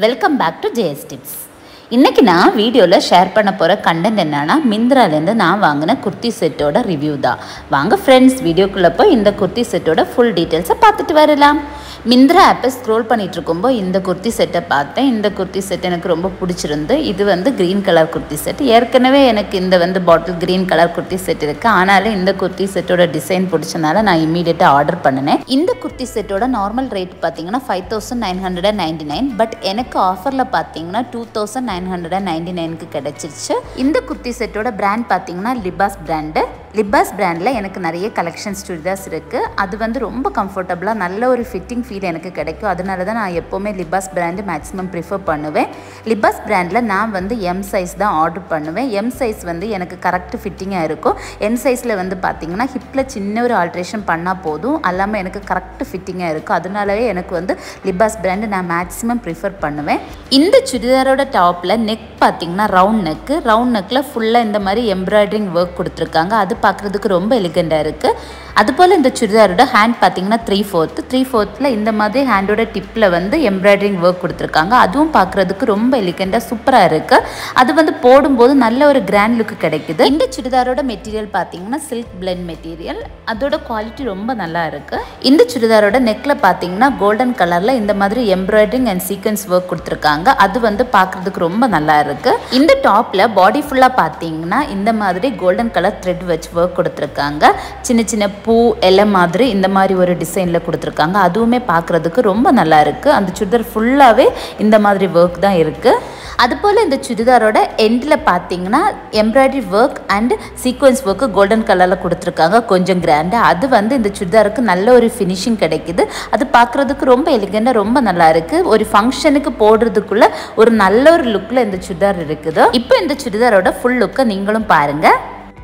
welcome back to JS tips இன்றைக்கி நான் வீடியோவில் ஷேர் பண்ண போகிற கண்டென்ட் என்னன்னா மிந்த்ராலேருந்து நான் வாங்கின குர்த்தி செட்டோட ரிவ்யூ தான் வாங்க ஃப்ரெண்ட்ஸ் வீடியோக்குள்ளே போய் இந்த குர்த்தி செட்டோட ஃபுல் டீட்டெயில்ஸை பார்த்துட்டு வரலாம் மிந்த்ரா ஆப்பை ஸ்க்ரோல் பண்ணிட்டு இருக்கும்போது இந்த குர்த்தி செட்டை பார்த்தேன் இந்த குர்த்தி செட் எனக்கு ரொம்ப பிடிச்சிருந்து இது வந்து க்ரீன் கலர் குர்த்தி செட் ஏற்கனவே எனக்கு இந்த வந்து bottle green colour kurti set இருக்குது ஆனாலும் இந்த குர்த்தி செட்டோட டிசைன் பிடிச்சனால நான் இம்மீடியட்டாக ஆர்டர் பண்ணினேன் இந்த குர்த்தி செட்டோட நார்மல் ரேட் பார்த்தீங்கன்னா five thousand nine hundred and ninety nine but எனக்கு ஆஃபரில் பார்த்தீங்கன்னா two thousand nine hundred and ninety நைனுக்கு கிடச்சிருச்சு இந்த குர்த்தி செட்டோட பிராண்ட் பார்த்தீங்கன்னா லிபாஸ் பிராண்டு லிபாஸ் பிராண்டில் எனக்கு நிறைய கலெக்ஷன்ஸ் சுடிதார்ஸ் இருக்குது அது வந்து ரொம்ப கம்ஃபர்டபுளாக நல்ல ஒரு ஃபிட்டிங் ஃபீல் எனக்கு கிடைக்கும் அதனால தான் நான் எப்போவுமே லிபாஸ் பிராண்டு மேக்ஸிமம் ப்ரிஃபர் பண்ணுவேன் லிபாஸ் பிராண்டில் நான் வந்து எம் சைஸ் தான் ஆர்டர் பண்ணுவேன் எம் சைஸ் வந்து எனக்கு கரெக்ட் ஃபிட்டிங்காக இருக்கும் எம் சைஸில் வந்து பார்த்தீங்கன்னா ஹிப்பில் சின்ன ஒரு ஆல்ட்ரேஷன் பண்ணால் போதும் எல்லாமே எனக்கு கரெக்ட் ஃபிட்டிங்காக இருக்கும் அதனாலவே எனக்கு வந்து லிபாஸ் பிராண்டு நான் மேக்ஸிமம் ப்ரிஃபர் பண்ணுவேன் இந்த சுடிதாரோட டாப்பில் நெக் பார்த்தீங்கன்னா ரவுண்ட் நெக்கு ரவுண்ட் நெக்கில் ஃபுல்லாக இந்த மாதிரி எம்ப்ராய்டரிங் ஒர்க் கொடுத்துருக்காங்க அது பார்க்குறதுக்கு ரொம்ப எலிகெண்ட்டாக இருக்குது அதுபோல் இந்த சுடிதாரோட ஹேண்ட் பார்த்தீங்கன்னா த்ரீ ஃபோர்த்து த்ரீ ஃபோர்த்தில் இந்த மாதிரி ஹேண்டோட டிப்பில் வந்து எம்ப்ராய்டரிங் ஒர்க் கொடுத்துருக்காங்க அதுவும் பார்க்குறதுக்கு ரொம்ப எலிகெண்ட்டாக சூப்பராக இருக்குது அது வந்து போடும்போது நல்ல ஒரு கிராண்ட் லுக் கிடைக்குது இந்த சுடிதாரோட மெட்டீரியல் பார்த்தீங்கன்னா சில்க் பிளெண்ட் மெட்டீரியல் அதோட குவாலிட்டி ரொம்ப நல்லா இருக்குது இந்த சுடிதாரோட நெக்கில் பார்த்தீங்கன்னா கோல்டன் கலரில் இந்த மாதிரி எம்ப்ராய்டரிங் அண்ட் சீக்வன்ஸ் ஒர்க் கொடுத்துருக்காங்க அது வந்து பார்க்குறதுக்கு ரொம்ப நல்லா இருக்குது இந்த டாப்பில் பாடி ஃபுல்லாக பார்த்தீங்கன்னா இந்த மாதிரி கோல்டன் கலர் த்ரெட் வச்சு ஒர்க் கொடுத்துருக்காங்க சின்ன சின்ன பூ இலை மாதிரி இந்த மாதிரி ஒரு டிசைனில் கொடுத்துருக்காங்க அதுவுமே பார்க்குறதுக்கு ரொம்ப நல்லா இருக்குது அந்த சுடிதார் ஃபுல்லாகவே இந்த மாதிரி ஒர்க் தான் இருக்குது அதுபோல் இந்த சுடிதாரோட எண்டில் பார்த்தீங்கன்னா embroidery work and sequins work golden கலரில் கொடுத்துருக்காங்க கொஞ்சம் கிராண்டாக அது வந்து இந்த சுடிதாருக்கு நல்ல ஒரு ஃபினிஷிங் கிடைக்குது அது பார்க்குறதுக்கு ரொம்ப எலிகெண்டாக ரொம்ப நல்லா இருக்குது ஒரு ஃபங்க்ஷனுக்கு போடுறதுக்குள்ள ஒரு நல்ல ஒரு லுக்கில் இந்த சுடிதார் இருக்குது இப்போ இந்த சுடிதாரோட ஃபுல் லுக்கை நீங்களும் பாருங்கள்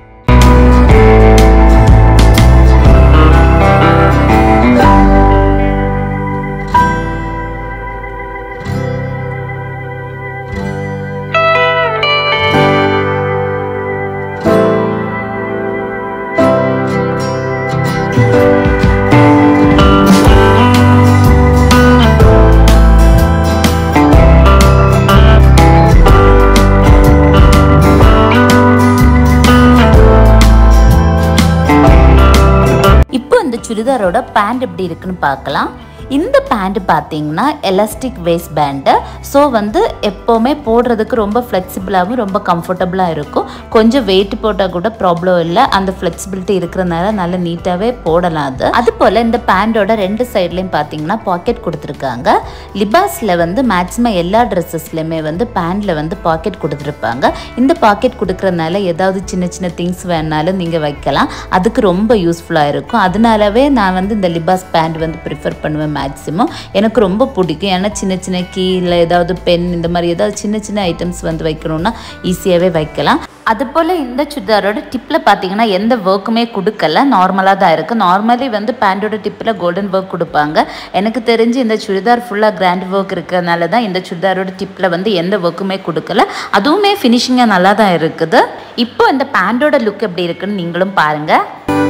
இப்போ இந்த சுடிதாரோட பேண்ட் எப்படி இருக்குன்னு பார்க்கலாம் இந்த பேண்ட் பார்த்தீங்கன்னா எலாஸ்டிக் வேஸ்ட் பேண்டு ஸோ வந்து எப்போவுமே போடுறதுக்கு ரொம்ப ஃப்ளெக்சிபிளாகவும் ரொம்ப கம்ஃபர்டபுளாக இருக்கும் கொஞ்சம் வெயிட் போட்டால் கூட ப்ராப்ளம் இல்லை அந்த ஃப்ளெக்சிபிலிட்டி இருக்கிறனால நல்ல நீட்டாகவே போடலாம் அது அது போல் இந்த பேண்டோட ரெண்டு சைட்லேயும் பார்த்தீங்கன்னா பாக்கெட் கொடுத்துருக்காங்க லிபாஸில் வந்து மேக்ஸிமம் எல்லா ட்ரெஸ்ஸஸ்லையுமே வந்து பேண்டில் வந்து பாக்கெட் கொடுத்துருப்பாங்க இந்த பாக்கெட் கொடுக்குறதுனால ஏதாவது சின்ன சின்ன திங்ஸ் வேணாலும் நீங்கள் வைக்கலாம் அதுக்கு ரொம்ப யூஸ்ஃபுல்லாக இருக்கும் அதனாலவே நான் வந்து இந்த லிபாஸ் பேண்ட் வந்து ப்ரிஃபர் பண்ணுவேன் மேக்ஸிமம் எனக்கு ரொம்ப பிடிக்கும் ஏன்னா சின்ன சின்ன கீ இல்லை ஏதாவது பென் இந்த மாதிரி ஏதாவது சின்ன சின்ன ஐட்டம்ஸ் வந்து வைக்கணும்னா ஈஸியாகவே வைக்கலாம் அதுபோல் இந்த சுடிதாரோட டிப்பில் பார்த்தீங்கன்னா எந்த ஒர்க்குமே கொடுக்கல நார்மலாக தான் இருக்குது நார்மலி வந்து பேண்டோட டிப்பில் கோல்டன் ஒர்க் கொடுப்பாங்க எனக்கு தெரிஞ்சு இந்த சுடிதார் ஃபுல்லாக கிராண்ட் ஒர்க் இருக்கிறதுனால தான் இந்த சுடிதாரோட டிப்பில் வந்து எந்த ஒர்க்குமே கொடுக்கல அதுவுமே ஃபினிஷிங்காக நல்லா தான் இருக்குது இப்போ இந்த பேண்டோட லுக் எப்படி இருக்குன்னு நீங்களும் பாருங்கள்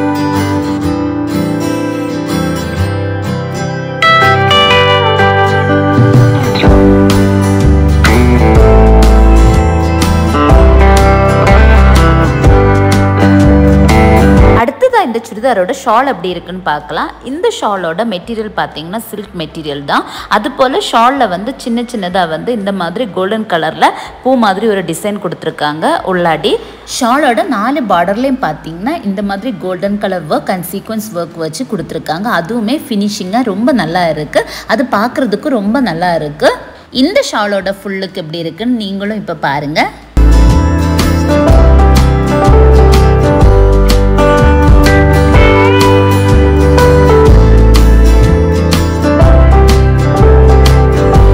அடுத்ததாக இந்த சுடிதாரோட ஷால் எப்படி இருக்குன்னு பார்க்கலாம் இந்த ஷாலோட மெட்டீரியல் பார்த்தீங்கன்னா சில்க் மெட்டீரியல் தான் அது போல் ஷாலில் வந்து சின்ன சின்னதாக வந்து இந்த மாதிரி கோல்டன் கலரில் பூ மாதிரி ஒரு டிசைன் கொடுத்துருக்காங்க உள்ளாடி ஷாலோட நாலு பார்டர்லேயும் பார்த்தீங்கன்னா இந்த மாதிரி golden colour work and sequins work வச்சு கொடுத்துருக்காங்க அதுவுமே ஃபினிஷிங்காக ரொம்ப நல்லா இருக்குது அது பார்க்குறதுக்கு ரொம்ப நல்லா இருக்குது இந்த ஷாலோட ஃபுல்லுக்கு எப்படி இருக்குன்னு நீங்களும் இப்போ பாருங்கள்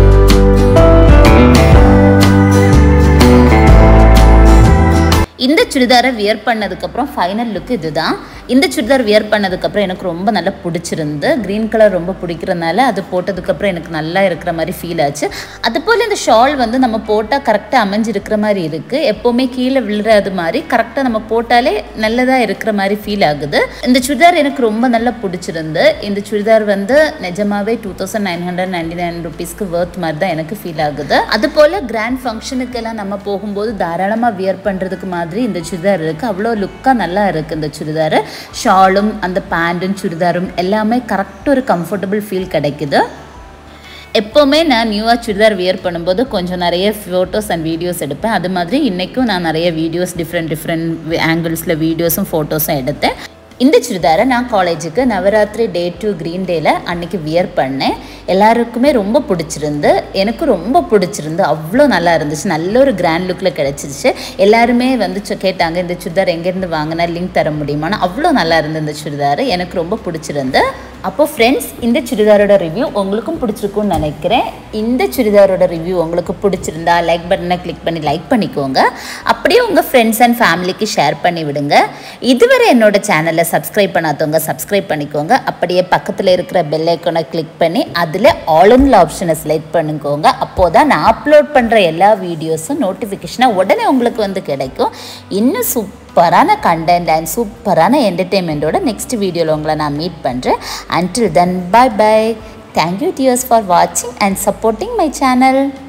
இந்த சுடிதாரை வியர் பண்ணதுக்கப்புறம் ஃபைனல் லுக் இதுதான் இந்த சுடிதார் வியர் பண்ணதுக்கப்புறம் எனக்கு ரொம்ப நல்லா பிடிச்சிருந்து க்ரீன் கலர் ரொம்ப பிடிக்கிறதுனால அது போட்டதுக்கப்புறம் எனக்கு நல்லா இருக்கிற மாதிரி ஃபீல் ஆச்சு அதுபோல் இந்த ஷால் வந்து நம்ம போட்டால் கரெக்டாக அமைஞ்சிருக்கிற மாதிரி இருக்குது எப்போவுமே கீழே விழுறாது மாதிரி கரெக்டாக நம்ம போட்டாலே நல்லதாக இருக்கிற மாதிரி ஃபீல் ஆகுது இந்த சுடிதார் எனக்கு ரொம்ப நல்லா பிடிச்சிருந்து இந்த சுடிதார் வந்து நிஜமாவே two thousand nine hundred ninety nine ருபீஸ்க்கு ஒர்த் மாதிரி தான் எனக்கு ஃபீல் ஆகுது அது போல் கிராண்ட் ஃபங்க்ஷனுக்கெல்லாம் நம்ம போகும்போது தாராளமாக வியர் பண்ணுறதுக்கு மாதிரி இந்த சுடிதார் இருக்குது அவ்வளோ லுக்காக நல்லா இருக்குது இந்த சுடிதார் ஷாலும் அந்த பேண்ட்டும் சுடிதாரும் எல்லாமே கரெக்டாக ஒரு கம்ஃபர்டபுள் ஃபீல் கிடைக்குது எப்போவுமே நான் நியூவாக சுடிதார் வியர் பண்ணும்போது கொஞ்சம் நிறைய ஃபோட்டோஸ் அண்ட் வீடியோஸ் எடுப்பேன் அது மாதிரி இன்றைக்கும் நான் நிறைய வீடியோஸ் டிஃப்ரெண்ட் டிஃப்ரெண்ட் ஆங்கிள்ஸில் வீடியோஸும் ஃபோட்டோஸும் எடுத்தேன் இந்த சுடிதாரை நான் காலேஜுக்கு நவராத்திரி டே டூ க்ரீன் டேயில் அன்னைக்கு வியர் பண்ணேன் எல்லாருக்குமே ரொம்ப பிடிச்சிருந்து எனக்கு ரொம்ப பிடிச்சிருந்து அவ்வளோ நல்லா இருந்துச்சு நல்ல ஒரு கிராண்ட் லுக்கில் கிடச்சிருச்சு எல்லாருமே வந்து சொ- கேட்டாங்க இந்த சுடிதார் எங்கேருந்து வாங்கினா லிங்க் தர முடியுமான்னு அவ்வளோ நல்லா இருந்து இந்த சுடிதார் எனக்கு ரொம்ப பிடிச்சிருந்து அப்போ ஃப்ரெண்ட்ஸ் இந்த சுடிதாரோட ரிவ்யூ உங்களுக்கும் பிடிச்சிருக்கும்னு நினைக்கிறேன் இந்த சுடிதாரோட ரிவ்யூ உங்களுக்கு பிடிச்சிருந்தா லைக் பட்டனை கிளிக் பண்ணி லைக் பண்ணிக்கோங்க அப்படியே உங்கள் ஃப்ரெண்ட்ஸ் அண்ட் ஃபேமிலிக்கு ஷேர் பண்ணி விடுங்க இதுவரை என்னோட சேனலை சப்ஸ்கிரைப் பண்ணாதவங்க சப்ஸ்கிரைப் பண்ணிக்கோங்க அப்படியே பக்கத்தில் இருக்கிற பெல் ஐக்கானை கிளிக் பண்ணி அதில் ஆல் ஆப்ஷனை செலக்ட் பண்ணிக்கோங்க அப்போதான் தான் நான் அப்லோட் பண்ணுற எல்லா வீடியோஸும் நோட்டிஃபிகேஷனாக உடனே உங்களுக்கு வந்து கிடைக்கும் இன்னும் சூப்பரான கண்டென்ட் அண்ட் சூப்பரான என்டர்டெயின்மெண்ட்டோட நெக்ஸ்ட் வீடியோவில் உங்களை நான் மீட் பண்ணுறேன் until then bye bye thank you dears for watching and supporting my channel